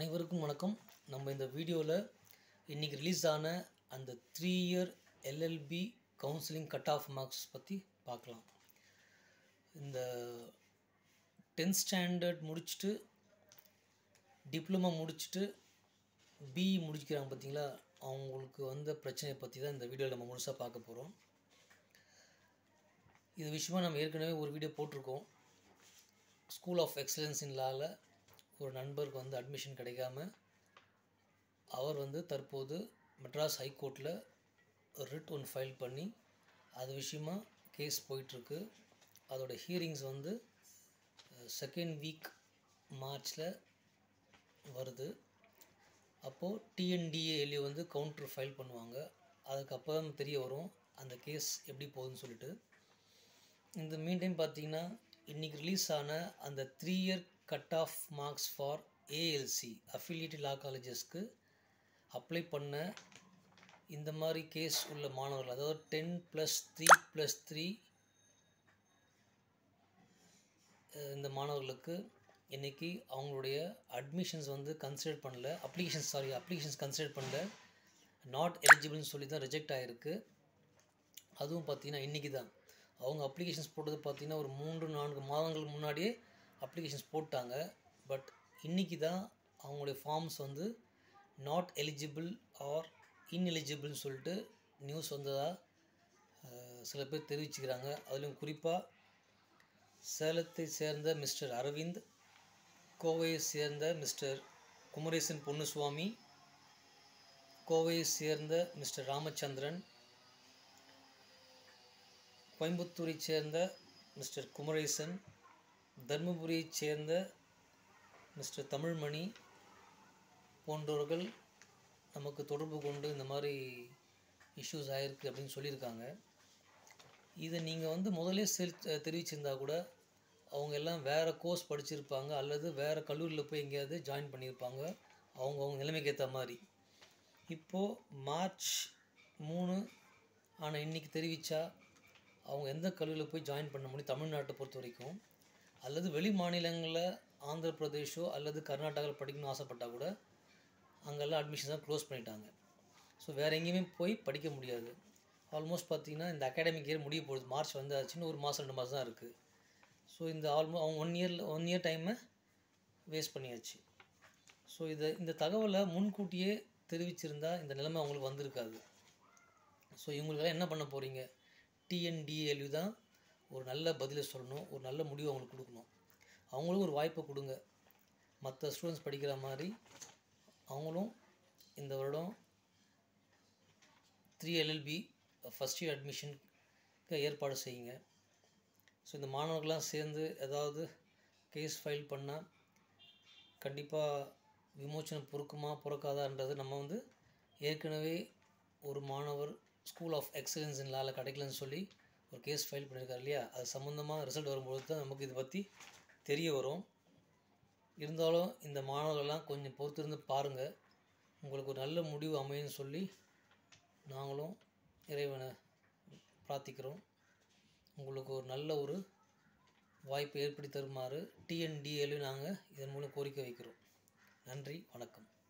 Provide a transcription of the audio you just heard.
அனைவருக்கும் வணக்கம் நம்ம இந்த வீடியோவில் இன்றைக்கி ரிலீஸ் ஆன அந்த three year LLB counselling cut off marks பற்றி பார்க்கலாம் இந்த டென்த் ஸ்டாண்டர்ட் முடிச்சுட்டு டிப்ளமோ முடிச்சுட்டு பிஇ முடிக்கிறாங்க பார்த்தீங்களா அவங்களுக்கு வந்த பிரச்சனையை பற்றி தான் இந்த வீடியோவில் நம்ம முழுசாக பார்க்க போகிறோம் இது விஷயமா நம்ம ஏற்கனவே ஒரு வீடியோ போட்டிருக்கோம் ஸ்கூல் ஆஃப் எக்ஸலன்ஸ் இன் லாவில் ஒரு நண்பருக்கு வந்து அட்மிஷன் கிடைக்காம அவர் வந்து தற்போது மெட்ராஸ் ஹைகோர்ட்டில் ரிட் ஒன் ஃபைல் பண்ணி அது விஷயமா கேஸ் போயிட்டுருக்கு அதோட ஹியரிங்ஸ் வந்து செகண்ட் வீக் மார்ச்சில் வருது அப்போது டிஎன்டிஏஎல்யூ வந்து கவுண்டர் ஃபைல் பண்ணுவாங்க அதுக்கப்புறம் தெரிய வரும் அந்த கேஸ் எப்படி போகுதுன்னு சொல்லிட்டு இந்த மீன் டைம் பார்த்தீங்கன்னா இன்றைக்கி ரிலீஸ் ஆன அந்த three year cut off marks for ALC affiliated law காலேஜஸ்க்கு அப்ளை பண்ண இந்த மாதிரி கேஸ் உள்ள மாணவர்கள் அதாவது ten plus three plus three இந்த மாணவர்களுக்கு இன்றைக்கி அவங்களுடைய அட்மிஷன்ஸ் வந்து கன்சிடர் பண்ணல அப்ளிகேஷன்ஸ் சாரி அப்ளிகேஷன்ஸ் கன்சிடர் பண்ணல நாட் எலிஜிபிள்னு சொல்லி தான் ரிஜெக்ட் ஆகிருக்கு அதுவும் பார்த்தீங்கன்னா இன்றைக்கி தான் அவங்க அப்ளிகேஷன்ஸ் போட்டது பார்த்தீங்கன்னா ஒரு மூன்று நான்கு மாதங்களுக்கு முன்னாடியே அப்ளிகேஷன்ஸ் போட்டாங்க பட் இன்றைக்கி தான் அவங்களுடைய ஃபார்ம்ஸ் வந்து நாட் எலிஜிபிள் ஆர் இன்எலிஜிபிள்னு சொல்லிட்டு நியூஸ் வந்ததாக சில பேர் தெரிவிச்சுக்கிறாங்க அதிலும் குறிப்பாக சேலத்தை சேர்ந்த மிஸ்டர் அரவிந்த் கோவையை சேர்ந்த மிஸ்டர் குமரேசன் பொன்னுசுவாமி கோவையை சேர்ந்த மிஸ்டர் ராமச்சந்திரன் கோயம்புத்தூரை சேர்ந்த மிஸ்டர் குமரேசன் தருமபுரியைச் சேர்ந்த மிஸ்டர் தமிழ்மணி போன்றவர்கள் நமக்கு தொடர்பு கொண்டு இந்த மாதிரி இஷ்யூஸ் ஆகிருக்கு அப்படின்னு சொல்லியிருக்காங்க இதை நீங்கள் வந்து முதலே செல் தெரிவிச்சிருந்தா கூட அவங்க எல்லாம் வேறு கோர்ஸ் படிச்சிருப்பாங்க அல்லது வேறு கல்லூரியில் போய் எங்கேயாவது ஜாயின் பண்ணியிருப்பாங்க அவங்க அவங்க நிலைமைக்கு ஏற்ற மாதிரி இப்போது மார்ச் மூணு ஆனால் இன்றைக்கி தெரிவித்தா அவங்க எந்த கல்லூரியில் போய் ஜாயின் பண்ண முடியும் தமிழ்நாட்டை பொறுத்த வரைக்கும் அல்லது வெளி மாநிலங்களில் ஆந்திர பிரதேஷோ அல்லது கர்நாடகாவில் படிக்கணும்னு ஆசைப்பட்டால் கூட அங்கெல்லாம் அட்மிஷன்ஸாக க்ளோஸ் பண்ணிட்டாங்க ஸோ வேறு எங்கேயுமே போய் படிக்க முடியாது ஆல்மோஸ்ட் பார்த்திங்கன்னா இந்த அகாடமிக் இயர் முடிய போகுது மார்ச் வந்து ஆச்சுன்னு ஒரு மாதம் ரெண்டு மாதம் தான் இருக்குது ஸோ இந்த ஆல்மோ அவங்க ஒன் இயரில் ஒன் இயர் டைமை வேஸ்ட் பண்ணியாச்சு ஸோ இதை இந்த தகவலை முன்கூட்டியே தெரிவிச்சிருந்தா இந்த நிலைமை அவங்களுக்கு வந்திருக்காது ஸோ இவங்களுக்கெல்லாம் என்ன பண்ண போகிறீங்க டிஎன்டிஎல்யூ தான் ஒரு நல்ல பதிலை சொல்லணும் ஒரு நல்ல முடிவு அவங்களுக்கு கொடுக்கணும் அவங்களும் ஒரு வாய்ப்பை கொடுங்க மற்ற ஸ்டூடெண்ட்ஸ் படிக்கிற மாதிரி அவங்களும் இந்த வருடம் த்ரீ எல்எல்பி ஃபஸ்ட் இயர் அட்மிஷனுக்கு ஏற்பாடு செய்யுங்க ஸோ இந்த மாணவர்கள்லாம் சேர்ந்து ஏதாவது கேஸ் ஃபைல் பண்ணால் கண்டிப்பாக விமோச்சனம் பொறுக்குமா பொறுக்காதான்றது நம்ம வந்து ஏற்கனவே ஒரு மாணவர் ஸ்கூல் ஆஃப் எக்ஸலன்ஸ் இன் லாவில் கிடைக்கலன்னு சொல்லி ஒரு கேஸ் ஃபைல் பண்ணியிருக்காரு இல்லையா அது சம்மந்தமாக ரிசல்ட் வரும்பொழுது தான் நமக்கு இதை பற்றி தெரிய வரும் இருந்தாலும் இந்த மாணவர்கள்லாம் கொஞ்சம் பொறுத்திருந்து பாருங்கள் உங்களுக்கு ஒரு நல்ல முடிவு அமையும்னு சொல்லி நாங்களும் இறைவனை பிரார்த்திக்கிறோம் உங்களுக்கு ஒரு நல்ல ஒரு வாய்ப்பை ஏற்படுத்தி தருமாறு டிஎன்டிஏலையும் நாங்கள் இதன் மூலம் கோரிக்கை வைக்கிறோம் நன்றி வணக்கம்